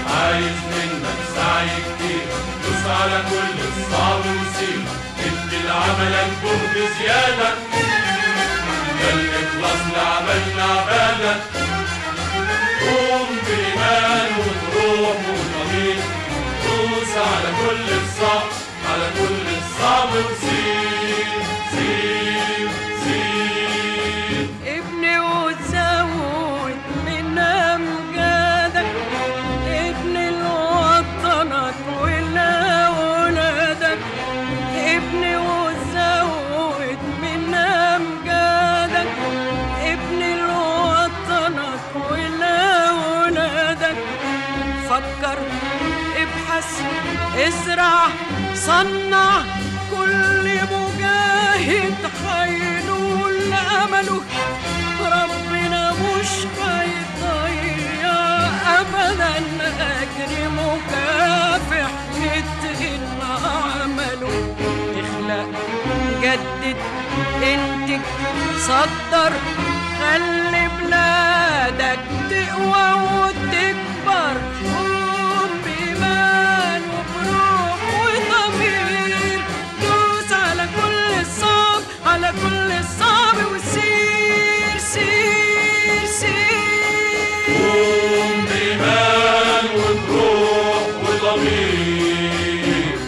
عايز منك سعي كتير دوس على كل الصعب وسير ادي لعملك جهد زيادة ده الإخلاص لعملنا عبادة قوم بإيمان وبروح وضمير دوس على كل الصعب على كل الصعب وسير سير سير ابني وتزود من امجادك ابني لوطنك ولأولادك ابني وتزود من امجادك ابني لوطنك ولأولادك فكر ابحث ازرع صنع كل مجاهد حينول امله ربنا مش هيضيع ابدا اجر مكافح يتقن عمله اخلق جدد انتج صدر خلي بلادك تقوى وتكبر قوم بإيمان وبروح وضمير دوس على كل الصعب على كل الصعب وسير سير سير قوم بإيمان وبروح وضمير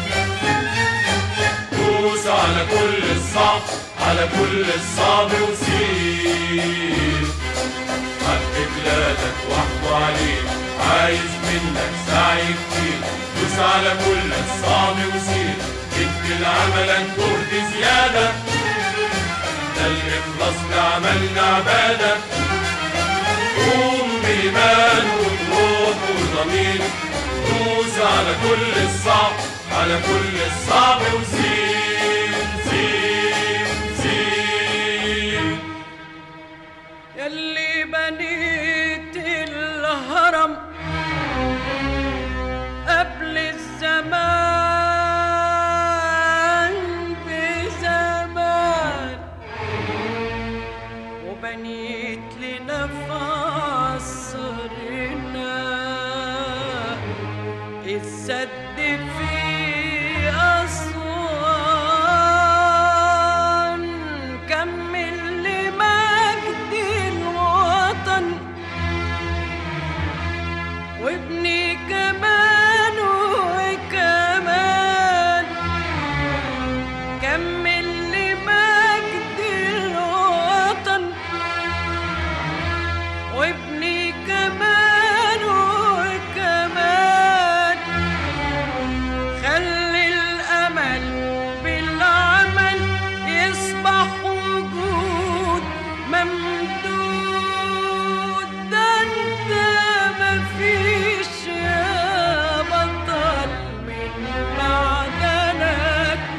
دوس على كل الصعب على كل الصعب وسير حق بلادك واحكوا عليه عايز منك سعي كتير دوس على كل الصعب وسير ادي لعملك جهد زيادة ده الإخلاص لعملنا عبادة قوم بإيمان وبروح وضمير دوس على كل الصعب على كل الصعب وسير سير سير يلي بنيت الهرم قبل الزمان بزمان وبنيت لنا في عصرنا السد في أسوان كمل لمجد الوطن وابني كمان وكمان كمل لمجد الوطن وابني كمان وكمان خلي الأمل بالعمل يصبح وجود ممدود ده انت مفيش يا بطل من معدنك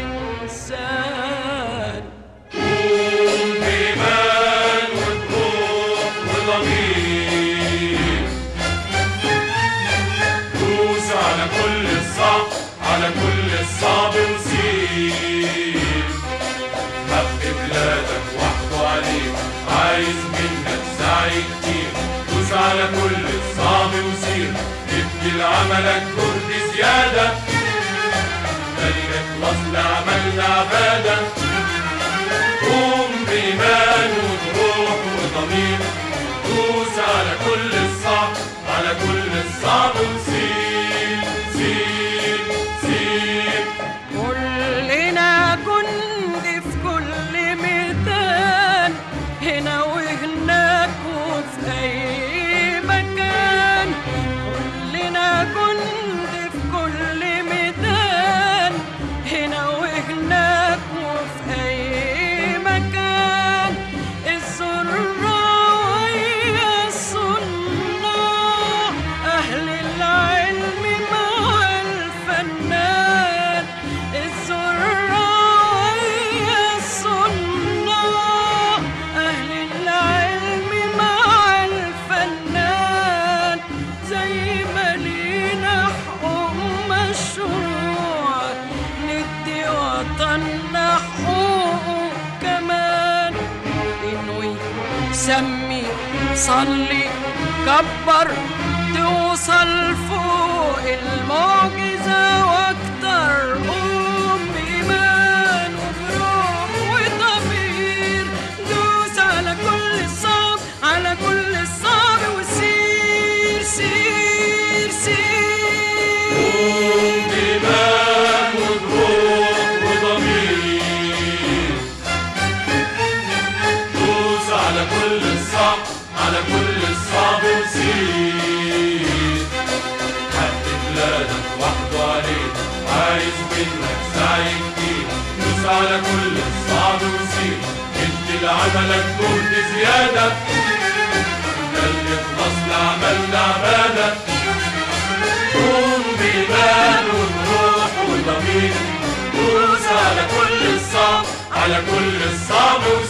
إنسان قوم بإيمان وبروح وضمير دوس على كل الصعب على كل الصعب وسير حق بلادك وحده عليك عايز منك سعي كتير دوس على كل الصعب وسير ادي لعملك جهد زيادة ده الإخلاص لعملنا عبادة قوم بإيمان وبروح وضمير دوس على كل الصعب على كل الصعب وسير سير سير كلنا جند في كل ميدان هنا وهناك وفي أي مكان كلنا جند في كل ميدان هنا وهناك وفي أي مكان الزراعية الصناع أهل العلم مع الفنان الزراعية الصناع أهل العلم مع الفنان زي ما لينا حقوق مشروع ندي وطننا حقوقه كمان انوي سمي صلي كبر توصل فوق المعجزة واكتر قوم بإيمان وبروح وضمير دوس على كل الصعب على كل الصعب وسير سير سير قوم بإيمان وبروح وضمير دوس على كل الصعب على كل الصعب وسير حد بلادك وحده عليك عايز منك سعي كتير دوس على كل الصعب وسير ادي لعملك جهد زيادة ده اللي خلاص لعملنا عبادة قوم بإيمان وبروح وضمير دوس على كل الصعب على كل الصعب